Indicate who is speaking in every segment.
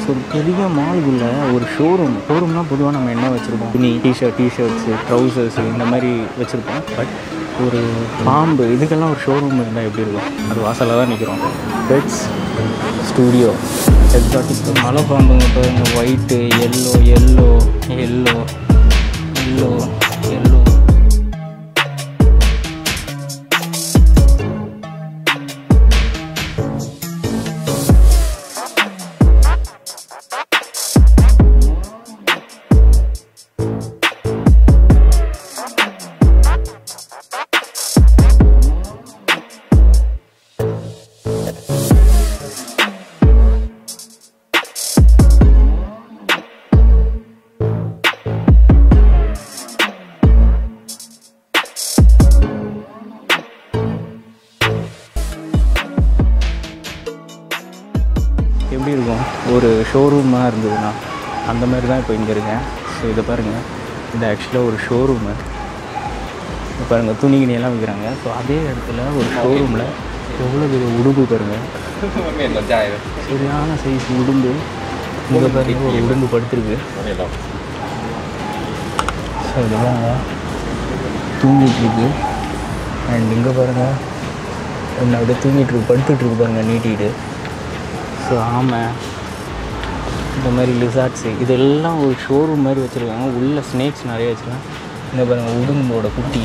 Speaker 1: so ஒரு பெரிய மால்குள்ள ஒரு ஷோரூம் ஷோரூம்னா பொதுவாக நம்ம என்ன வச்சுருப்போம் துணி டிஷர்ட் டிஷர்ட்ஸு ட்ரௌசர்ஸ் இந்த மாதிரி வச்சுருப்போம் பட் ஒரு பாம்பு இதுக்கெல்லாம் ஒரு ஷோரூம் இருந்தால் எப்படி இருக்கும் அது வாசலில் தான் நிற்கிறோம் பெட்ஸ் ஸ்டூடியோ எக்ஸாட்டிக் மலை பாம்புங்க பாருங்க white yellow yellow yellow yellow yellow எப்படி இருக்கும் ஒரு ஷோரூமாக இருந்ததுன்னா அந்த மாதிரி தான் இப்போ இங்கே இருக்கேன் ஸோ இதை பாருங்கள் இது ஆக்சுவலாக ஒரு ஷோரூமு இப்போ பாருங்கள் துணி கிணியெல்லாம் விற்கிறாங்க ஸோ அதே இடத்துல ஒரு ஷோரூமில் எவ்வளோ பெரிய உடும்பு பாருங்கள்
Speaker 2: ไม่เห็นสนใจเลย
Speaker 1: சரியான சைஸ் உடும்பு இங்கே பாருங்க ஒரு உடும்பு படுத்திருக்கு
Speaker 2: ไม่เห็นหรอก
Speaker 1: ஸோ இதெல்லாம் தூங்கிட்டு இருக்கு அண்ட் இங்கே பாருங்கள் ஒன்று அப்படியே தூங்கிட்டு இருக்கு படுத்துட்டு இருக்கு பாருங்க நீட்டிட்டு ஸோ ஆமாம் இந்த மாதிரி லிசார்ட்ஸு இதெல்லாம் ஒரு ஷோரூம் மாதிரி வச்சுருக்காங்க உள்ள ஸ்னேக்ஸ் நிறைய வச்சுருக்காங்க இங்கே பாருங்கள் உடும்போட குட்டி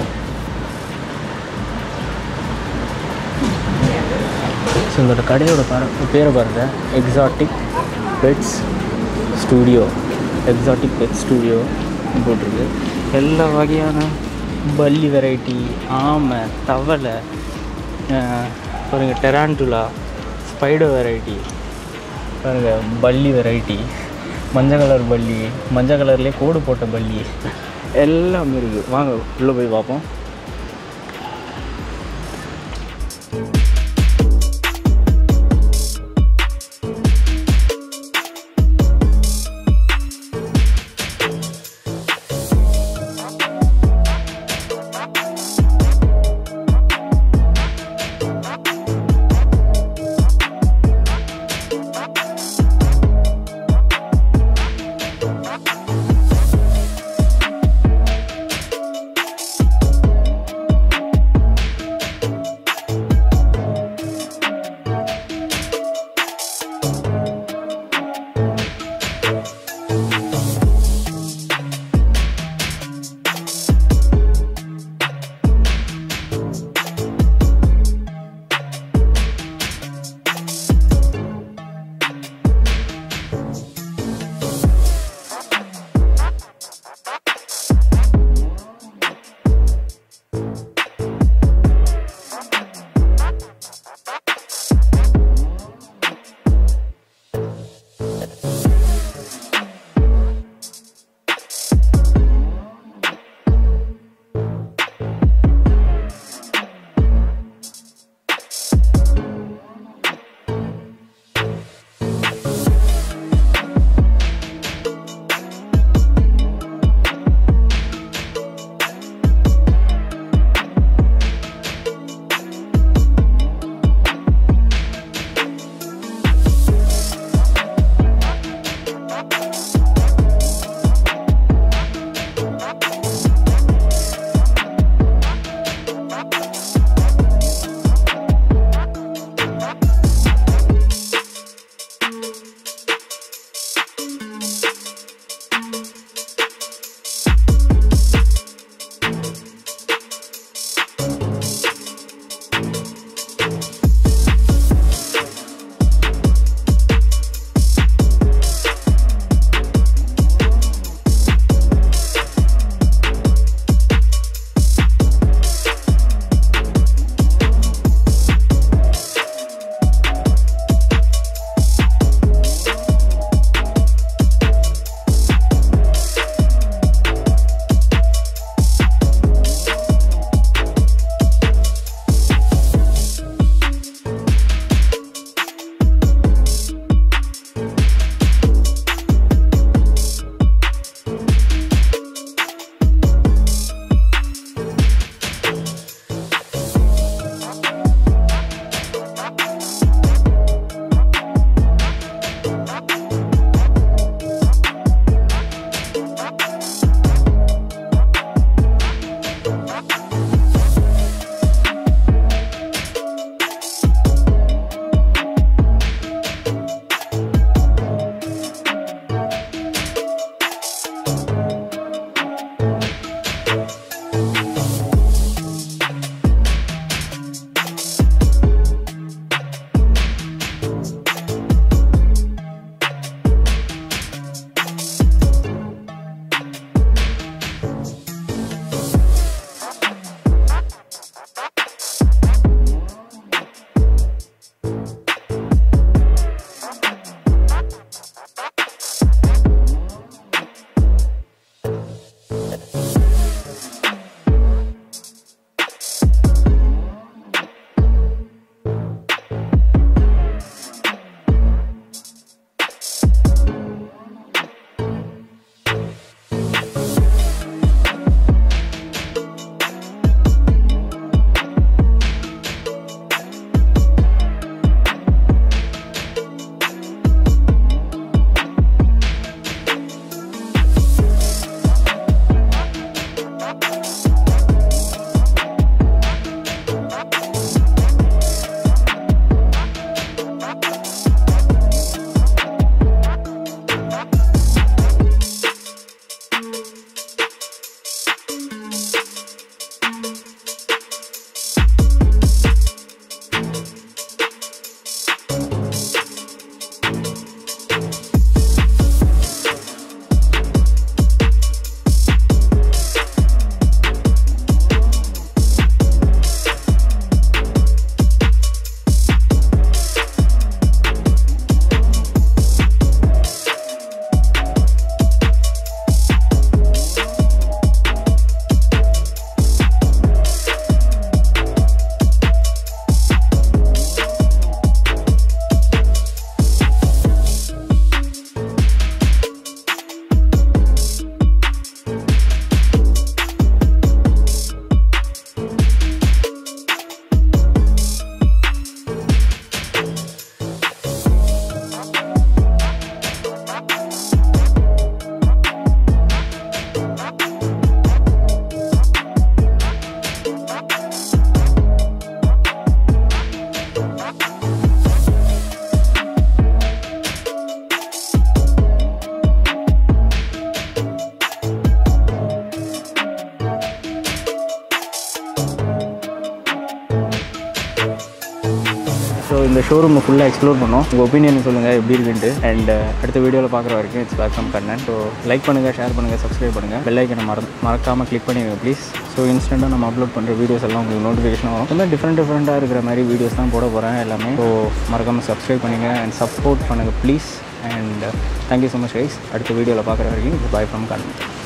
Speaker 1: ஸோ இதோட கடையோட பாரு பேரை பாருங்க exotic pets studio exotic pet studio போட்டிருக்கு எல்லா வகையான பல்லி வெரைட்டி ஆமை தவளை அஹ், பாருங்க டெராண்டுலா ஸ்பைடர் வெரைட்டி பாருங்க பல்லி வெரைட்டி மஞ்சள் கலர் பல்லி மஞ்சள் கலர்லேயே கோடு போட்ட பல்லி எல்லாமே இருக்குது வாங்க உள்ளே போய் பார்ப்போம் இந்த ஷோரூமை ஃபுல்லாக எக்ஸ்ப்ளோர் பண்ணோம் உங்கள் ஒப்பீனியன் சொல்லுங்கள் எப்படி இருக்குன்ட்டு அண்ட் அடுத்த வீடியோவில் பார்க்குற வரைக்கும் it's back from Kannan so like பண்ணுங்கள் ஷேர் பண்ணுங்கள் சப்ஸ்கிரைப் பண்ணுங்கள் பெல் ஐக்கனை மற மறக்காமல் கிளிக் பண்ணிடுங்க ப்ளீஸ் ஸோ இன்ஸ்டண்ட்டாக நம்ம அப்லோட் பண்ணுற வீடியோஸ் எல்லாம் உங்களுக்கு நோட்டிஃபிகேஷன் வரும் இந்த மாதிரி டிஃப்ரெண்ட் டிஃப்ரெண்ட்டாக இருக்கிற மாதிரி வீடியோஸ் தான் போட போகிறேன் எல்லாமே ஸோ மறக்காமல் சப்ஸ்கிரைப் பண்ணுங்கள் அண்ட் சப்போர்ட் பண்ணுங்கள் please and thank you so much guys அடுத்த வீடியோவில் பார்க்குற வரைக்கும் இது பாய் ஃப்ரம் கண்ணன்